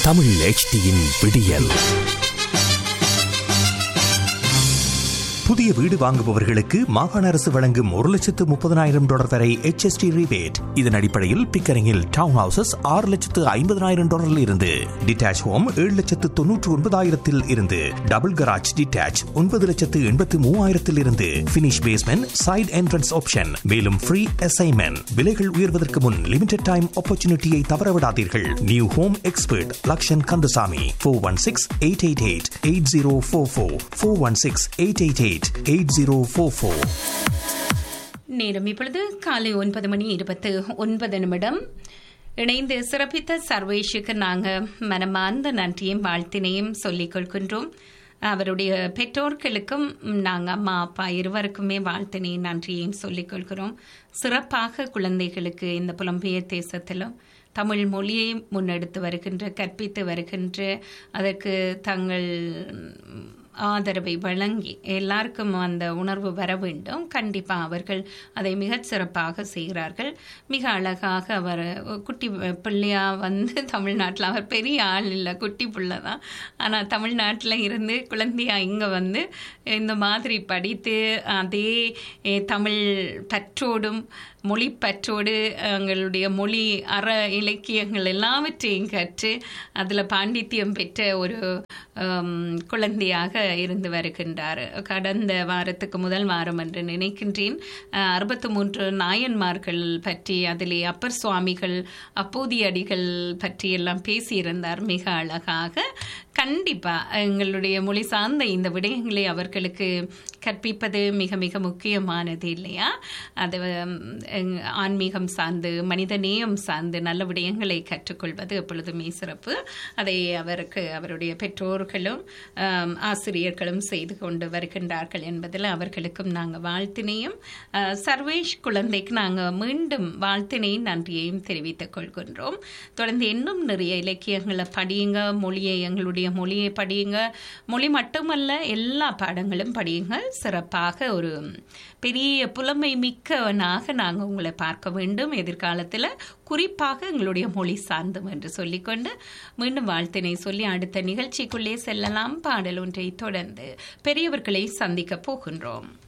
தமிழ் HDயின் விடியல் புதிய வீடு வாங்குபவர்களுக்கு மாகாண அரசு வழங்கும் ஒரு லட்சத்து முப்பதனாயிரம் டாலர் வரை HST rebate இதன் அடிப்படையில் பிக்கரிங்கில் டவுன் ஹவுசஸ் ஆறு லட்சத்து ஐம்பதனாயிரம் டாலரில் இருந்து டிட்டாச் ஹோம் ஏழு லட்சத்து தொன்னூற்று ஒன்பதாயிரத்தில் இருந்து டபுள் கராஜ் டிட்டாச் ஒன்பது லட்சத்து எண்பத்து மூவாயிரத்தில் இருந்து finish basement side entrance option மேலும் ஃப்ரீ அசைன்மெண்ட் விலைகள் உயர்வதற்கு முன் லிமிடெட் டைம் ஆப்பர்ச்சுனிட்டியை தவறவிடாதீர்கள் new home expert Lakshan Kandasamy four one six eight eight eight eight zero four four four one six eight eight eight eight zero four four நேரம் இப்பொழுது காலை ஒன்பது மணி இருபத்து ஒன்பது நிமிடம் இணைந்து சிறப்பித்த சர்வேஷுக்கு நாங்கள் மனமார்ந்த நன்றியும் வாழ்த்தினையும் சொல்லிக் கொள்கின்றோம் அவருடைய பெற்றோர்களுக்கும் நாங்கள் அம்மா அப்பா இருவருக்குமே வாழ்த்தினையும் நன்றியையும் சொல்லிக் கொள்கிறோம் சிறப்பாக குழந்தைகளுக்கு இந்த புலம்பெயர் தேசத்திலும் தமிழ் மொழியை முன்னெடுத்து வருகின்ற கற்பித்து வருகின்ற அதற்கு தங்கள் ஆதரவை வழங்கி எல்லாருக்கும் அந்த உணர்வு வர வேண்டும் கண்டிப்பாக அவர்கள் அதை மிகச் சிறப்பாக செய்கிறார்கள் மிக அழகாக அவர் குட்டி பிள்ளையா வந்து தமிழ்நாட்டில் அவர் பெரிய ஆள் இல்லை குட்டி பிள்ளை தான் ஆனால் தமிழ்நாட்டில் இருந்து குழந்தையா இங்கே வந்து இந்த மாதிரி படித்து அதே தமிழ் பற்றோடும் மொழி பற்றோடு எங்களுடைய மொழி அற இலக்கியங்கள் எல்லாவற்றையும் கற்று அதில் பாண்டித்யம் பெற்ற ஒரு குழந்தையாக இருந்து வருகின்றார் கடந்த வாரத்துக்கு முதல் வாரம் என்று நினைக்கின்றேன் அறுபத்தி மூன்று நாயன்மார்கள் பற்றி அதிலே அப்பர் சுவாமிகள் அப்போதியடிகள் பற்றி எல்லாம் பேசியிருந்தார் மிக அழகாக கண்டிப்பா எங்களுடைய மொழி சார்ந்த இந்த விடயங்களை அவர்களுக்கு கற்பிப்பது மிக மிக முக்கியமானது இல்லையா அது ஆன்மீகம் சார்ந்து மனித நேயம் சார்ந்து நல்ல விடயங்களை கற்றுக்கொள்வது எப்பொழுதுமே சிறப்பு அதை அவருக்கு அவருடைய பெற்றோர்களும் ஆசிரியர்களும் செய்து கொண்டு வருகின்றார்கள் என்பதில் அவர்களுக்கும் நாங்கள் வாழ்த்தினையும் சர்வேஷ் குழந்தைக்கு நாங்கள் மீண்டும் வாழ்த்தினையும் நன்றியையும் தெரிவித்துக் கொள்கின்றோம் தொடர்ந்து இன்னும் நிறைய இலக்கியங்களை படியுங்க மொழியை எங்களுடைய மொழியை படியுங்க மொழி மட்டுமல்ல எல்லா பாடங்களும் படியுங்கள் சிறப்பாக ஒரு பெரிய புலமை மிக்கவனாக நாங்கள் உங்களை பார்க்க வேண்டும் எதிர்காலத்தில் குறிப்பாக எங்களுடைய மொழி சார்ந்தும் என்று சொல்லிக்கொண்டு மீண்டும் வாழ்த்தினை சொல்லி அடுத்த நிகழ்ச்சிக்குள்ளே செல்லலாம் பாடல் ஒன்றை தொடர்ந்து பெரியவர்களை சந்திக்க போகின்றோம்